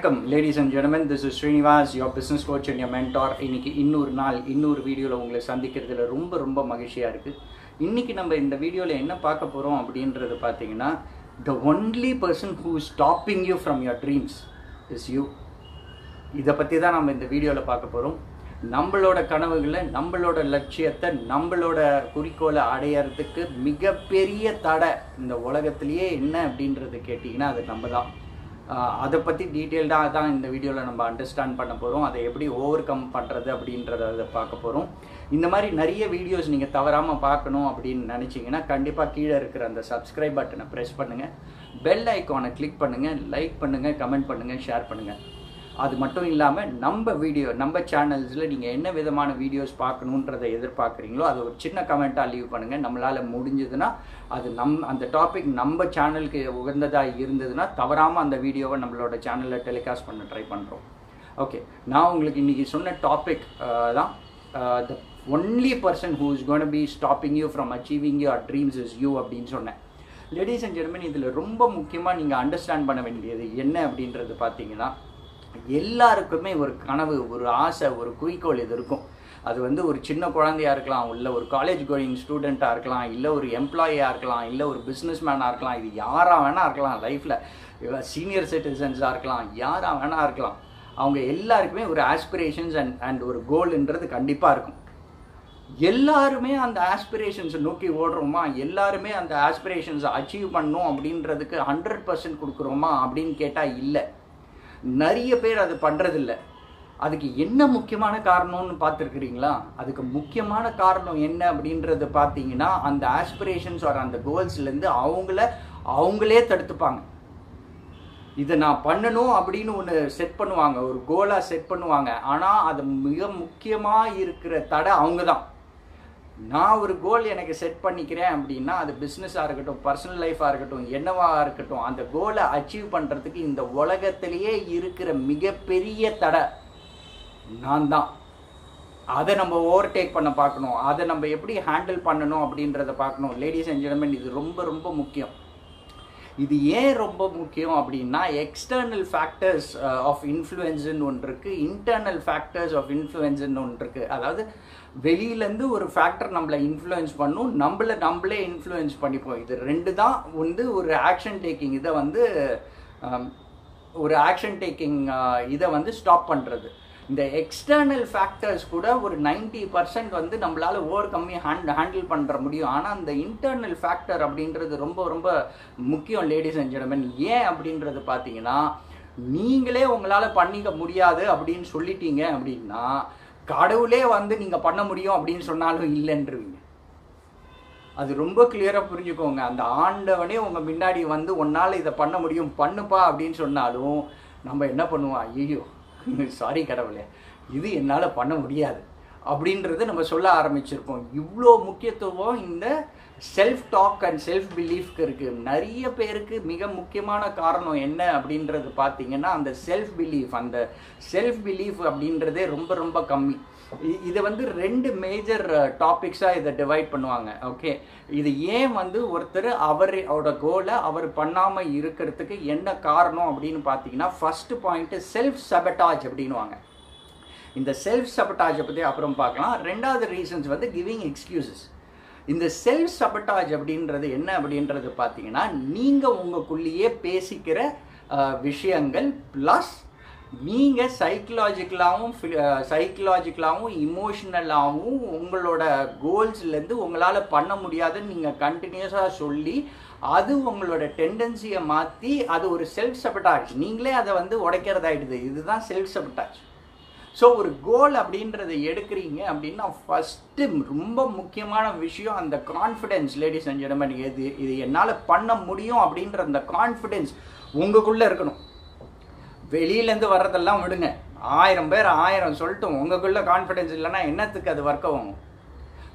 வணக்கம் ladies and ஜென்மன் this is Srinivas your business coach and your mentor இன்னைக்கு இன்னொரு நாள் இன்னொரு வீடியோவில் உங்களை சந்திக்கிறதுல ரொம்ப ரொம்ப மகிழ்ச்சியாக இருக்குது இன்னைக்கு நம்ம இந்த வீடியோவில் என்ன பார்க்க போகிறோம் அப்படின்றது பார்த்தீங்கன்னா the only person who stopping you from your dreams is you இதை பற்றி தான் நம்ம இந்த வீடியோவில் பார்க்க போகிறோம் நம்மளோட கனவுகளை நம்மளோட லட்சியத்தை நம்மளோட குறிக்கோளை அடையறதுக்கு மிகப்பெரிய தடை இந்த உலகத்திலேயே என்ன அப்படின்றது கேட்டிங்கன்னா அது நம்ம தான் ஆஹ் அதை பற்றி டீட்டெயில்டாக தான் இந்த வீடியோவில் நம்ம அண்டர்ஸ்டாண்ட் பண்ண போகிறோம் அதை எப்படி ஓவர் கம் பண்ணுறது அப்படின்றத அதை பார்க்க போகிறோம் இந்த மாதிரி நிறைய வீடியோஸ் நீங்கள் தவறாமல் பார்க்கணும் அப்படின்னு நினச்சிங்கன்னா கண்டிப்பாக கீழே இருக்கிற அந்த சப்ஸ்கிரைப் பட்டனை ப்ரெஸ் பண்ணுங்கள் பெல் ஐக்கானை கிளிக் பண்ணுங்கள் லைக் பண்ணுங்கள் கமெண்ட் பண்ணுங்கள் ஷேர் பண்ணுங்கள் அது மட்டும் இல்லாமல் நம்ம வீடியோ நம்ம சேனல்ஸில் நீங்கள் என்ன விதமான வீடியோஸ் பார்க்கணுன்றதை எதிர்பார்க்குறீங்களோ அது ஒரு சின்ன கமெண்ட்டாக லீவ் பண்ணுங்கள் நம்மளால் முடிஞ்சதுன்னா அது நம் அந்த டாபிக் நம்ம சேனலுக்கு உகந்ததாக இருந்ததுன்னா தவறாமல் அந்த வீடியோவை நம்மளோட சேனலில் டெலிகாஸ்ட் பண்ண ட்ரை பண்ணுறோம் ஓகே நான் உங்களுக்கு இன்றைக்கி சொன்ன டாபிக் தான் the only person who is gonna be stopping you from achieving your dreams is you அப்படின்னு சொன்னேன் லேடிஸ் அண்ட் ஜென்மன் இதில் ரொம்ப முக்கியமாக நீங்கள் அண்டர்ஸ்டாண்ட் பண்ண வேண்டியது என்ன அப்படின்றது பார்த்தீங்கன்னா எல்லாருக்குமே ஒரு கனவு ஒரு ஆசை ஒரு குறிக்கோள் இது இருக்கும் அது வந்து ஒரு சின்ன குழந்தையா இருக்கலாம் இல்லை ஒரு காலேஜ் கோயிங் ஸ்டூடெண்ட்டாக இருக்கலாம் இல்லை ஒரு எம்ப்ளாயியாக இருக்கலாம் இல்லை ஒரு பிஸ்னஸ் மேனாக இருக்கலாம் இது யாராக வேணா இருக்கலாம் லைஃப்பில் சீனியர் சிட்டிசன்ஸாக இருக்கலாம் யாராக வேணா இருக்கலாம் அவங்க எல்லாருக்குமே ஒரு ஆஸ்பிரேஷன்ஸ் அண்ட் அண்ட் ஒரு கோல்ன்றது கண்டிப்பாக இருக்கும் எல்லாருமே அந்த ஆஸ்பிரேஷன்ஸை நோக்கி ஓடுறோமா எல்லாருமே அந்த ஆஸ்பிரேஷன்ஸை அச்சீவ் பண்ணணும் அப்படின்றதுக்கு ஹண்ட்ரட் பர்சன்ட் கொடுக்குறோமா அப்படின்னு கேட்டால் இல்லை நிறைய பேர் அது பண்ணுறதில்ல அதுக்கு என்ன முக்கியமான காரணம்னு பார்த்துருக்குறீங்களா அதுக்கு முக்கியமான காரணம் என்ன அப்படின்றது பார்த்தீங்கன்னா அந்த ஆஸ்பிரேஷன்ஸ் வர அந்த கோல்ஸ்லேருந்து அவங்கள அவங்களே தடுத்துப்பாங்க இதை நான் பண்ணணும் அப்படின்னு ஒன்று செட் பண்ணுவாங்க ஒரு கோலாக செட் பண்ணுவாங்க ஆனால் அது மிக முக்கியமாக இருக்கிற தடை அவங்க தான் நான் ஒரு கோல் எனக்கு செட் பண்ணிக்கிறேன் அப்படின்னா அது பிஸ்னஸாக இருக்கட்டும் பர்சனல் லைஃபாக இருக்கட்டும் என்னவாக இருக்கட்டும் அந்த கோலை அச்சீவ் பண்ணுறதுக்கு இந்த உலகத்திலேயே இருக்கிற மிகப்பெரிய தடை நான் தான் அதை நம்ம ஓவர்டேக் பண்ண பார்க்கணும் அதை நம்ம எப்படி ஹேண்டில் பண்ணணும் அப்படின்றத பார்க்கணும் லேடிஸ் அண்ட் ஜென்மன் இது ரொம்ப ரொம்ப முக்கியம் இது ஏன் ரொம்ப முக்கியம் அப்படின்னா எக்ஸ்டர்னல் ஃபேக்டர்ஸ் ஆஃப் இன்ஃப்ளூயன்ஸ்னு ஒன்று இருக்குது இன்டர்னல் ஃபேக்டர்ஸ் ஆஃப் இன்ஃப்ளூயன்ஸ்னு ஒன்று இருக்குது அதாவது வெளியிலேருந்து ஒரு ஃபேக்டர் நம்மளை இன்ஃப்ளூயன்ஸ் பண்ணும் நம்மளை நம்மளே இன்ஃப்ளூயன்ஸ் பண்ணிப்போம் இது ரெண்டு தான் வந்து ஒரு ஆக்ஷன் டேக்கிங் இதை வந்து ஒரு ஆக்ஷன் டேக்கிங் இதை வந்து ஸ்டாப் பண்ணுறது இந்த எக்ஸ்டர்னல் ஃபேக்டர்ஸ் கூட ஒரு நைன்டி பர்சன்ட் வந்து நம்மளால் ஓவர் கம்மி ஹேண்ட் ஹேண்டில் பண்ணுற முடியும் ஆனால் அந்த இன்டர்னல் ஃபேக்டர் அப்படின்றது ரொம்ப ரொம்ப முக்கியம் லேடிஸ் அண்ட் ஜென்டல்மென் ஏன் அப்படின்றது பார்த்தீங்கன்னா நீங்களே உங்களால் பண்ணிக்க முடியாது அப்படின்னு சொல்லிட்டீங்க அப்படின்னா கடவுளே வந்து நீங்கள் பண்ண முடியும் அப்படின்னு சொன்னாலும் இல்லைன்றீங்க அது ரொம்ப கிளியராக புரிஞ்சுக்கோங்க அந்த ஆண்டவனே உங்கள் முன்னாடி வந்து உன்னால் இதை பண்ண முடியும் பண்ணுப்பா அப்படின்னு சொன்னாலும் நம்ம என்ன பண்ணுவோம் ஐயோ சாரி கடவுளே இது என்னால் பண்ண முடியாது அப்படின்றத நம்ம சொல்ல ஆரம்பிச்சிருப்போம் இவ்வளோ முக்கியத்துவம் இந்த செல்ஃப் டாக் அண்ட் செல்ஃப் பிலீஃப்க்கு இருக்குது நிறைய பேருக்கு மிக முக்கியமான காரணம் என்ன அப்படின்றது பார்த்தீங்கன்னா அந்த செல்ஃப் பிலீஃப் அந்த செல்ஃப் பிலீஃப் அப்படின்றதே ரொம்ப ரொம்ப கம்மி இதை வந்து ரெண்டு மேஜர் டாபிக்ஸாக இதை டிவைட் பண்ணுவாங்க ஓகே இது ஏன் வந்து ஒருத்தர் அவரோட கோலை அவர் பண்ணாமல் இருக்கிறதுக்கு என்ன காரணம் அப்படின்னு பார்த்தீங்கன்னா ஃபர்ஸ்ட் பாயிண்ட்டு செல்ஃப் சபட்டாஜ் அப்படின்வாங்க இந்த செல்ஃப் சபட்டாஜை பற்றி அப்புறம் பார்க்கலாம் ரெண்டாவது ரீசன்ஸ் வந்து கிவிங் எக்ஸ்கியூசஸ் இந்த செல்ஃப் சபட்டாஜ் அப்படின்றது என்ன அப்படின்றது பார்த்தீங்கன்னா நீங்கள் உங்களுக்குள்ளேயே பேசிக்கிற விஷயங்கள் ப்ளஸ் நீங்கள் சைக்கலாஜிக்கலாகவும் சைக்கலாஜிக்கலாகவும் இமோஷ்னலாகவும் உங்களோட கோல்ஸ்லேருந்து உங்களால் பண்ண முடியாதுன்னு நீங்கள் கண்டினியூஸாக சொல்லி அது உங்களோட டெண்டன்சியை மாற்றி அது ஒரு செல்ஃப் சபட்டாஜ் நீங்களே அதை வந்து உடைக்கிறதாயிடுது இதுதான் செல்ஃப் சபட்டாஜ் ஸோ ஒரு கோல் அப்படின்றத எடுக்கிறீங்க அப்படின்னா ஃபஸ்ட்டு ரொம்ப முக்கியமான விஷயம் அந்த கான்ஃபிடென்ஸ் லேடிஸ் அண்ட் ஜென்மன் எது இது என்னால் பண்ண முடியும் அப்படின்ற அந்த கான்ஃபிடென்ஸ் உங்களுக்குள்ளே இருக்கணும் வெளியிலேருந்து வர்றதெல்லாம் விடுங்க ஆயிரம் பேர் ஆயிரம் சொல்லிட்டும் உங்களுக்குள்ள கான்ஃபிடென்ஸ் இல்லைன்னா என்னத்துக்கு அது ஒர்க் ஆகும்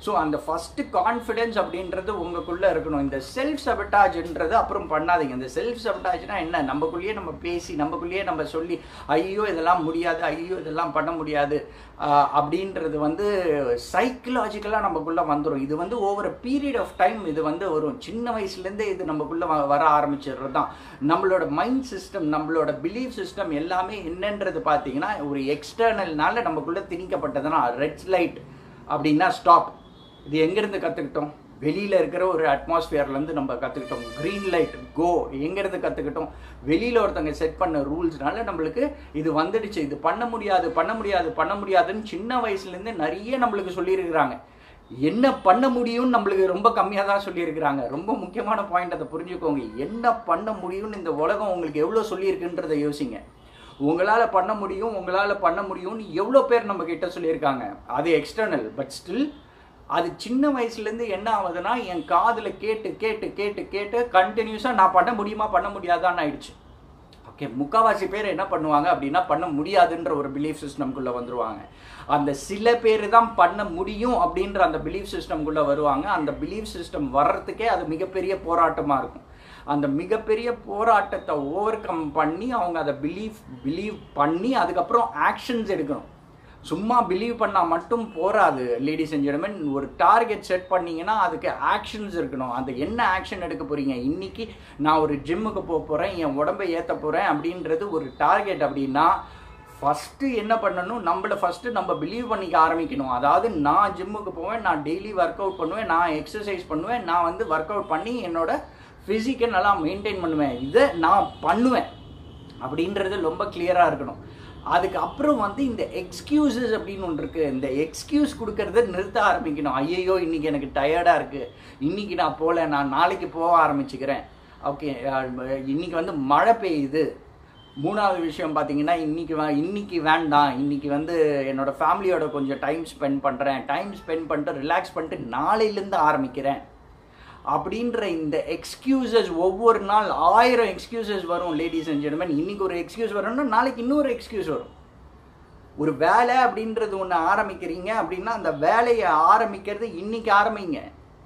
ஸோ அந்த ஃபஸ்ட்டு கான்ஃபிடென்ஸ் அப்படின்றது உங்களுக்குள்ளே இருக்கணும் இந்த செல்ஃப் சபட்டாஜ்ன்றது அப்புறம் பண்ணாதீங்க இந்த செல்ஃப் சபட்டாஜ்னா என்ன நம்மக்குள்ளேயே நம்ம பேசி நம்மக்குள்ளேயே நம்ம சொல்லி ஐயோ இதெல்லாம் முடியாது ஐயோ இதெல்லாம் பண்ண முடியாது ஆஹ் அப்படின்றது வந்து சைக்கலாஜிக்கலாக நமக்குள்ளே வந்துடும் இது வந்து ஓவர் பீரியட் ஆஃப் டைம் இது வந்து வரும் சின்ன வயசுலேருந்தே இது நமக்குள்ளே வ- வர ஆரம்பிச்சிடுறது தான் நம்மளோட மைண்ட் சிஸ்டம் நம்மளோட பிலீஃப் சிஸ்டம் எல்லாமே என்னன்றது பார்த்தீங்கன்னா ஒரு எக்ஸ்டர்னல்னால நமக்குள்ளே திணிக்கப்பட்டதுன்னா ரெட் லைட் அப்படின்னா ஸ்டாப் இது எங்கேருந்து கற்றுக்கிட்டோம் வெளியில் இருக்கிற ஒரு அட்மாஸ்பியர்லேருந்து நம்ம கற்றுக்கிட்டோம் க்ரீன் லைட் கோ எங்கேருந்து கற்றுக்கிட்டோம் வெளியில் ஒருத்தங்க செட் பண்ண ரூல்ஸ்னால நம்மளுக்கு இது வந்துடுச்சு இது பண்ண முடியாது பண்ண முடியாது பண்ண முடியாதுன்னு சின்ன வயசுலேருந்து நிறைய நம்மளுக்கு சொல்லியிருக்கிறாங்க என்ன பண்ண முடியும்னு நம்மளுக்கு ரொம்ப கம்மியாக தான் சொல்லியிருக்கிறாங்க ரொம்ப முக்கியமான பாயிண்ட் அதை புரிஞ்சுக்கோங்க என்ன பண்ண முடியும்னு இந்த உலகம் உங்களுக்கு எவ்வளோ சொல்லியிருக்குன்றதை யோசிங்க உங்களால் பண்ண முடியும் உங்களால் பண்ண முடியும்னு எவ்வளோ பேர் நம்ம கிட்ட சொல்லியிருக்காங்க அது எக்ஸ்டர்னல் பட் ஸ்டில் அது சின்ன வயசுலேருந்து என்ன ஆகுதுன்னா என் காதில் கேட்டு கேட்டு கேட்டு கேட்டு கண்டினியூஸாக நான் பண்ண முடியுமா பண்ண முடியாதான்னு ஆயிடுச்சு ஓகே முக்காவாசி பேர் என்ன பண்ணுவாங்க அப்படின்னா பண்ண முடியாதுன்ற ஒரு பிலீஃப் சிஸ்டம்குள்ளே வந்துருவாங்க அந்த சில பேர் தான் பண்ண முடியும் அப்படின்ற அந்த பிலீஃப் சிஸ்டம்குள்ளே வருவாங்க அந்த பிலீஃப் சிஸ்டம் வர்றதுக்கே அது மிகப்பெரிய போராட்டமாக இருக்கும் அந்த மிகப்பெரிய போராட்டத்தை ஓவர் கம் பண்ணி அவங்க அதை பிலீவ் பிலீவ் பண்ணி அதுக்கப்புறம் ஆக்ஷன்ஸ் எடுக்கணும் சும்மா பிலீவ் பண்ணால் மட்டும் போராது லேடிஸ் அண்ட் ஜென்டல்மென் ஒரு டார்கெட் செட் பண்ணீங்கன்னா அதுக்கு ஆக்ஷன்ஸ் இருக்கணும் அந்த என்ன ஆக்ஷன் எடுக்க போறீங்க இன்னைக்கு நான் ஒரு ஜிம்முக்கு போக போகிறேன் என் உடம்பை ஏற்ற போகிறேன் அப்படின்றது ஒரு டார்கெட் அப்படின்னா ஃபஸ்ட்டு என்ன பண்ணணும் நம்மள ஃபஸ்ட்டு நம்ம பிலீவ் பண்ணிக்க ஆரம்பிக்கணும் அதாவது நான் ஜிம்முக்கு போவேன் நான் டெய்லி ஒர்க் அவுட் பண்ணுவேன் நான் எக்ஸசைஸ் பண்ணுவேன் நான் வந்து ஒர்க் அவுட் பண்ணி என்னோட ஃபிசிக்கை நல்லா மெயின்டைன் பண்ணுவேன் இதை நான் பண்ணுவேன் அப்படின்றது ரொம்ப கிளியராக இருக்கணும் அதுக்கப்புறம் வந்து இந்த எக்ஸ்கியூசஸ் அப்படின்னு ஒன்று இருக்குது இந்த எக்ஸ்கியூஸ் கொடுக்கறத நிறுத்த ஆரம்பிக்கணும் ஐயையோ இன்னைக்கு எனக்கு டயர்டாக இருக்குது இன்னைக்கு நான் போகல நான் நாளைக்கு போக ஆரம்பிச்சுக்கிறேன் ஓகே இன்னைக்கு வந்து மழை பெய்யுது மூணாவது விஷயம் பார்த்தீங்கன்னா இன்னைக்கு வே இன்னைக்கு வேண்டாம் இன்னைக்கு வந்து என்னோட ஃபேமிலியோட கொஞ்சம் டைம் ஸ்பெண்ட் பண்ணுறேன் டைம் ஸ்பெண்ட் பண்ணிட்டு ரிலாக்ஸ் பண்ணிட்டு நாளையிலேருந்து ஆரம்பிக்கிறேன் அப்படின்ற இந்த எக்ஸ்கியூசஸ் ஒவ்வொரு நாள் ஆயிரம் எக்ஸ்கியூசஸ் வரும் லேடிஸ் அண்ட் ஜென்டல்மேன் இன்னைக்கு ஒரு எக்ஸ்கியூஸ் வரும்னா நாளைக்கு இன்னொரு எக்ஸ்கியூஸ் வரும் ஒரு வேலை அப்படின்றது ஒன்று ஆரம்பிக்கிறீங்க அப்படின்னா அந்த வேலையை ஆரம்பிக்கிறது இன்னைக்கு ஆரம்பிங்க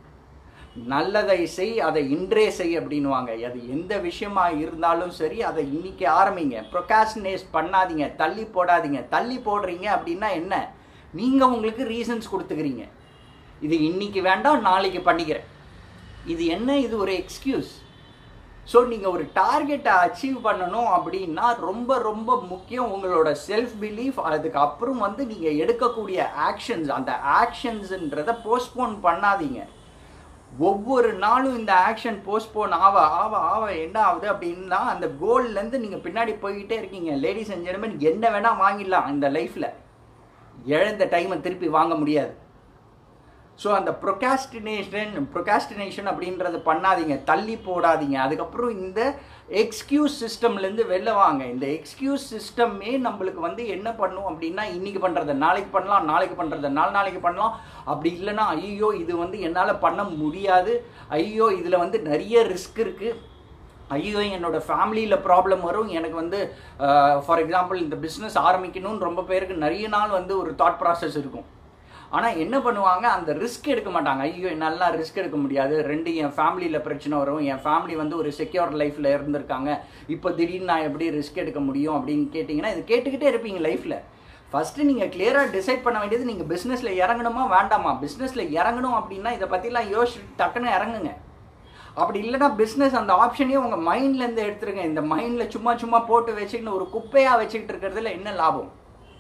நல்லதை செய் அதை இன்றே செய் அப்படின்வாங்க அது எந்த விஷயமா இருந்தாலும் சரி அதை இன்னைக்கு ஆரம்பிங்க ப்ரொகாஸ்டினேட் பண்ணாதீங்க தள்ளி போடாதீங்க தள்ளி போடுறீங்க அப்படின்னா என்ன நீங்கள் உங்களுக்கு ரீசன்ஸ் கொடுத்துக்கிறீங்க இது இன்னைக்கு வேண்டாம் நாளைக்கு பண்ணிக்கிறேன் இது என்ன இது ஒரு எக்ஸ்கியூஸ் ஸோ நீங்கள் ஒரு டார்கெட்டை அச்சீவ் பண்ணணும் அப்படின்னா ரொம்ப ரொம்ப முக்கியம் உங்களோட செல்ஃப் பிலீஃப் அதுக்கப்புறம் வந்து நீங்கள் எடுக்கக்கூடிய ஆக்ஷன்ஸ் அந்த ஆக்ஷன்ஸுன்றதை போஸ்ட்போன் பண்ணாதீங்க ஒவ்வொரு நாளும் இந்த ஆக்ஷன் போஸ்ட்போன் ஆவ ஆவ ஆவ என்ன ஆகுது அப்படின்னா அந்த கோல்லேருந்து நீங்கள் பின்னாடி போய்கிட்டே இருக்கீங்க லேடிஸ் அண்ட் ஜென்டல்மேன் என்ன வேணால் வாங்கிடலாம் இந்த லைஃப்பில் இழந்த டைமை திருப்பி வாங்க முடியாது ஸோ அந்த ப்ரொகாஸ்டினேஷன் ப்ரொகாஸ்டினேஷன் அப்படின்றத பண்ணாதீங்க தள்ளி போடாதீங்க அதுக்கப்புறம் இந்த எக்ஸ்கியூஸ் சிஸ்டம்லேருந்து வெளில வாங்க இந்த எக்ஸ்கியூஸ் சிஸ்டமே நம்மளுக்கு வந்து என்ன பண்ணும் அப்படின்னா இன்னைக்கு பண்ணுறத நாளைக்கு பண்ணலாம் நாளைக்கு பண்ணுறத நாலு நாளைக்கு பண்ணலாம் அப்படி இல்லைன்னா ஐயோ இது வந்து என்னால் பண்ண முடியாது ஐயோ இதில் வந்து நிறைய ரிஸ்க் இருக்குது ஐயோ என்னோட ஃபேமிலியில் ப்ராப்ளம் வரும் எனக்கு வந்து ஃபார் எக்ஸாம்பிள் இந்த பிஸ்னஸ் ஆரம்பிக்கணும்னு ரொம்ப பேருக்கு நிறைய நாள் வந்து ஒரு தாட் ப்ராசஸ் இருக்கும் ஆனால் என்ன பண்ணுவாங்க அந்த ரிஸ்க் எடுக்க மாட்டாங்க ஐயோ என்னாலாம் ரிஸ்க் எடுக்க முடியாது ரெண்டு என் ஃபேமிலியில் பிரச்சனை வரும் என் ஃபேமிலி வந்து ஒரு செக்யூர் லைஃப்பில் இருந்திருக்காங்க இப்போ திடீர்னு நான் எப்படி ரிஸ்க் எடுக்க முடியும் அப்படின்னு கேட்டிங்கன்னா இது கேட்டுக்கிட்டே இருப்பீங்க லைஃப்பில் ஃபஸ்ட்டு நீங்கள் கிளியராக டிசைட் பண்ண வேண்டியது நீங்கள் பிஸ்னஸில் இறங்கணுமா வேண்டாமா பிஸ்னஸில் இறங்கணும் அப்படின்னா இதை பற்றிலாம் யோசிச்சு டக்குன்னு இறங்குங்க அப்படி இல்லைன்னா பிஸ்னஸ் அந்த ஆப்ஷனையும் உங்கள் மைண்ட்லேருந்து எடுத்துருங்க இந்த மைண்டில் சும்மா சும்மா போட்டு வச்சுக்கின்னு ஒரு குப்பையாக வச்சுக்கிட்டு இருக்கிறதுல என்ன லாபம்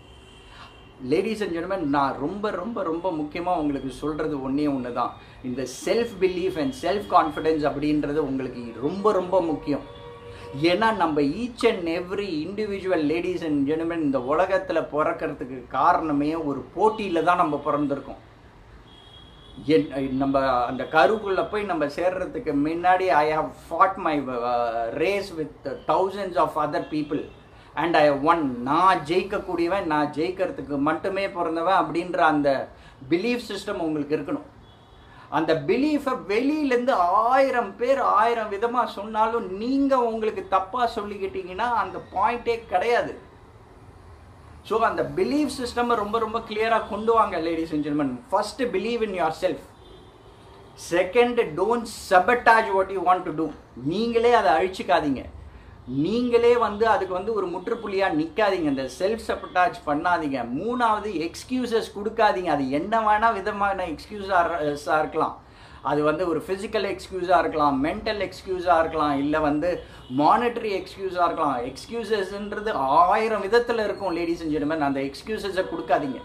லேடிஸ் அண்ட் ஜென்டல்மேன் நான் ரொம்ப ரொம்ப ரொம்ப முக்கியமாக உங்களுக்கு சொல்கிறது ஒன்றே ஒன்று தான் இந்த self belief and self confidence அப்படின்றது உங்களுக்கு ரொம்ப ரொம்ப முக்கியம் ஏன்னா நம்ம each and every individual ladies and gentleman இந்த உலகத்தில் பிறக்கிறதுக்கு காரணமே ஒரு போட்டியில் தான் நம்ம பிறந்திருக்கோம் என் நம்ம அந்த கருக்குள்ளே போய் நம்ம சேர்றதுக்கு முன்னாடி I have fought my race with thousands of other people and I won நான் ஜெயிக்கக்கூடியவன் நான் ஜெயிக்கிறதுக்கு மட்டுமே பிறந்தவன் அப்படின்ற அந்த பிலீஃப் சிஸ்டம் உங்களுக்கு இருக்கணும் அந்த பிலீஃபை வெளியிலேருந்து ஆயிரம் பேர் ஆயிரம் விதமாக சொன்னாலும் நீங்கள் உங்களுக்கு தப்பாக சொல்லிக்கிட்டீங்கன்னா அந்த பாயிண்டே கிடையாது ஸோ அந்த பிலீவ் சிஸ்டம் ரொம்ப ரொம்ப கிளியராக கொண்டு வாங்க லேடிஸ் அண்ட் ஜென்மன் first believe in yourself second don't sabotage what you want to do நீங்களே அதை அழிச்சிக்காதீங்க நீங்களே வந்து அதுக்கு வந்து ஒரு முற்றுப்புள்ளியாக நிற்காதீங்க இந்த செல்ஃப் சபட்டாஜ் பண்ணாதீங்க மூணாவது எக்ஸ்கியூசஸ் கொடுக்காதீங்க அது என்ன வேணால் விதமான எக்ஸ்கியூஸாக இருக்கலாம் அது வந்து ஒரு ஃபிசிக்கல் எக்ஸ்கியூஸாக இருக்கலாம் மென்டல் எக்ஸ்கியூஸாக இருக்கலாம் இல்லை வந்து மானிட்டரி எக்ஸ்கியூஸாக இருக்கலாம் எக்ஸ்கியூசஸ்ன்றது ஆயிரம் விதத்தில் இருக்கும் லேடிஸ் அண்ட் ஜென்மன் அந்த எக்ஸ்கியூசஸை கொடுக்காதீங்க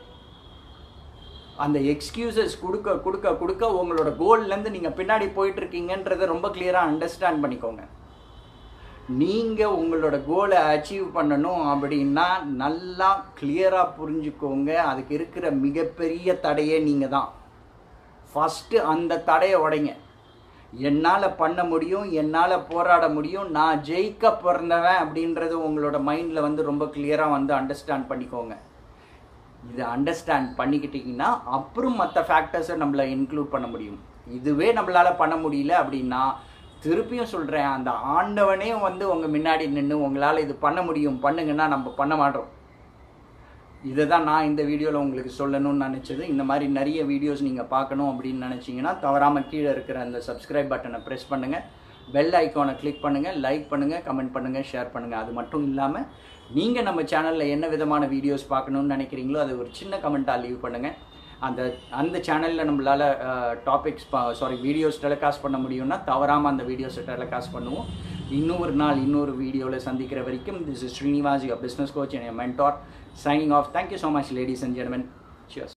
அந்த எக்ஸ்கியூசஸ் கொடுக்க கொடுக்க கொடுக்க உங்களோட கோல்லேருந்து நீங்கள் பின்னாடி போயிட்டு இருக்கீங்கன்றதை ரொம்ப கிளியராக அண்டர்ஸ்டாண்ட் பண்ணிக்கோங்க நீங்கள் உங்களோட கோலை அச்சீவ் பண்ணணும் அப்படின்னா நல்லா கிளியராக புரிஞ்சுக்கோங்க அதுக்கு இருக்கிற மிகப்பெரிய தடையே நீங்கள் தான் ஃபஸ்ட்டு அந்த தடையை உடைங்க என்னால் பண்ண முடியும் என்னால் போராட முடியும் நான் ஜெயிக்க பிறந்தவன் அப்படின்றது உங்களோட மைண்டில் வந்து ரொம்ப கிளியராக வந்து அண்டர்ஸ்டாண்ட் பண்ணிக்கோங்க இதை அண்டர்ஸ்டாண்ட் பண்ணிக்கிட்டிங்கன்னா அப்புறம் மற்ற ஃபேக்டர்ஸை நம்மளை இன்க்ளூட் பண்ண முடியும் இதுவே நம்மளால் பண்ண முடியல அப்படின்னா திருப்பியும் சொல்கிறேன் அந்த ஆண்டவனே வந்து உங்கள் முன்னாடி நின்று உங்களால் இது பண்ண முடியும் பண்ணுங்கன்னா நம்ம பண்ண மாட்டோம் இதை தான் நான் இந்த வீடியோவில் உங்களுக்கு சொல்லணும்னு நினச்சது இந்த மாதிரி நிறைய வீடியோஸ் நீங்கள் பார்க்கணும் அப்படின்னு நினச்சிங்கன்னா தவறாமல் கீழே இருக்கிற அந்த சப்ஸ்கிரைப் பட்டனை ப்ரெஸ் பண்ணுங்கள் பெல் ஐக்கானை கிளிக் பண்ணுங்கள் லைக் பண்ணுங்கள் கமெண்ட் பண்ணுங்கள் ஷேர் பண்ணுங்கள் அது மட்டும் இல்லாமல் நீங்கள் நம்ம சேனலில் என்ன விதமான வீடியோஸ் பார்க்கணுன்னு நினைக்கிறீங்களோ அது ஒரு சின்ன கமெண்ட்டாக லீவ் பண்ணுங்கள் அந்த அந்த சேனலில் நம்மளால் டாபிக்ஸ் சாரி வீடியோஸ் டெலிகாஸ்ட் பண்ண முடியும்னா தவறாமல் அந்த வீடியோஸை டெலிகாஸ்ட் பண்ணுவோம் இன்னொரு நாள் இன்னொரு வீடியோவில் சந்திக்கிற வரைக்கும் this is Srinivas your business coach என் mentor signing off thank you so much ladies and ஜென்மன் சியர்ஸ்